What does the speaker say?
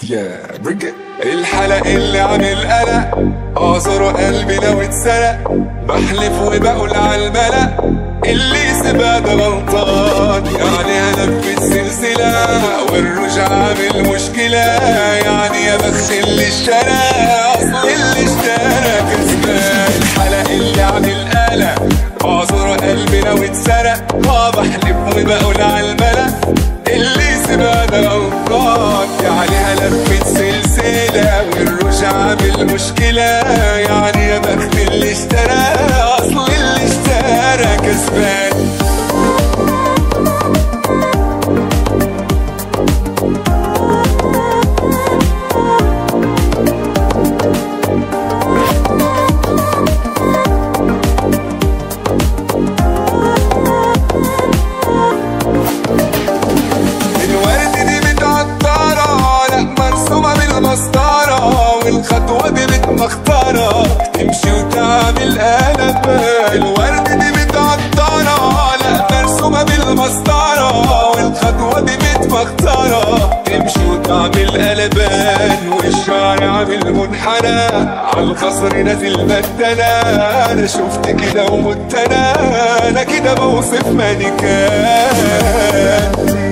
يا برجة الحلق اللي عامل قلق اعذر قلبي لو اتسرق بحلف وبقول على الملأ اللي سبق ده غلطان يعني انا في السلسلة والرجع عامل مشكلة يعني يا بخت اللي اشترى اصل اللي اشترى كسبان الحلق اللي عامل قلق اعذر قلبي لو اتسرق اه بحلف وبقول على الملأ اللي سبق ده غلطان يعني هلفت سلسلة والرجع عامل مشكلة يعني يا بخت اللي اشترى اصل اللي اشترى كسبان الورد دي متعطرة لا مرسومة بالمسطرة والخطوة دي متمخترة تمشي وتعمل قلب الورد دي متعطرة لا مرسومة بالمسطرة والخطوة دي متمخترة تمشي وتعمل قلبان والشعر عامل منحنى عالقصر نازل مدنا انا شفت كده ومت انا انا كده بوصف ماني كان